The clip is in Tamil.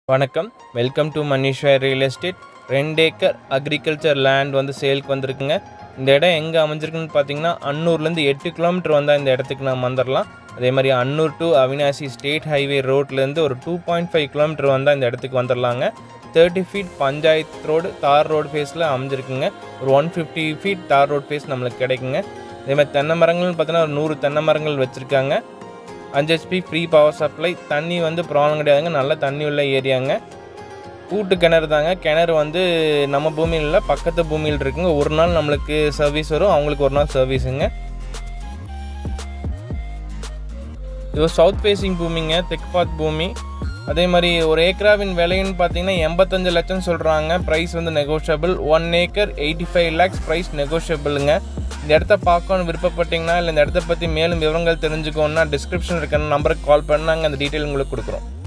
வணக்கம் welcome to Manishwar real estate ரெண்டு ஏக்கர் அக்ரிகல்ச்சர் லேண்ட் வந்து சேலுக்கு வந்திருக்குங்க இந்த இடம் எங்கே அமைஞ்சிருக்குன்னு பார்த்தீங்கன்னா அன்னூர்லேருந்து எட்டு கிலோமீட்டர் வந்தால் இந்த இடத்துக்கு நம்ம வந்துடலாம் அதே மாதிரி Annur to Avinashi state highway ரோட்லேருந்து ஒரு டூ பாயிண்ட் ஃபைவ் கிலோமீட்டர் வந்தால் இந்த இடத்துக்கு வந்துடலாங்க தேர்ட்டி ஃபீட் பஞ்சாயத் ரோடு தார் ரோடு ஃபேஸில் அமைஞ்சிருக்குங்க ஒரு ஒன் ஃபிஃப்டி ஃபீட் தார் ரோடு ஃபேஸ் நம்மளுக்கு கிடைக்குங்க அதே மாதிரி தென்னை மரங்கள்னு பார்த்தீங்கன்னா ஒரு நூறு தென்னை மரங்கள் வச்சுருக்காங்க அஞ்சு ஹெச்பி ஃப்ரீ பவர் சப்ளை தண்ணி வந்து ப்ராப்ளம் கிடையாதுங்க நல்ல தண்ணி உள்ள ஏரியாங்க கூட்டு கிணறு தாங்க கிணறு வந்து நம்ம பூமியில் இல்லை பக்கத்து பூமியில் இருக்குங்க ஒரு நாள் நம்மளுக்கு சர்வீஸ் வரும் அவங்களுக்கு ஒரு நாள் சர்வீஸுங்க இது சவுத் ஃபேசிங் பூமிங்க தெற்கு பார்த்து பூமி அதே மாதிரி ஒரு ஏக்கராவின் விலைன்னு பார்த்தீங்கன்னா எண்பத்தஞ்சு லட்சம் சொல்கிறாங்க ப்ரைஸ் வந்து negotiable one acre eighty five lakhs price நெகோஷியபிளுங்க இந்த இடத்த பார்க்கணும் விருப்பப்பட்டீங்கன்னா இல்லை இந்த இடத்த பற்றி மேலும் விவரங்கள் தெரிஞ்சுக்கணுன்னா டிஸ்கிரிப்ஷன் இருக்கிற நம்பருக்கு கால் பண்ணாங்க அந்த டீட்டெயில் உங்களுக்கு கொடுக்குறோம்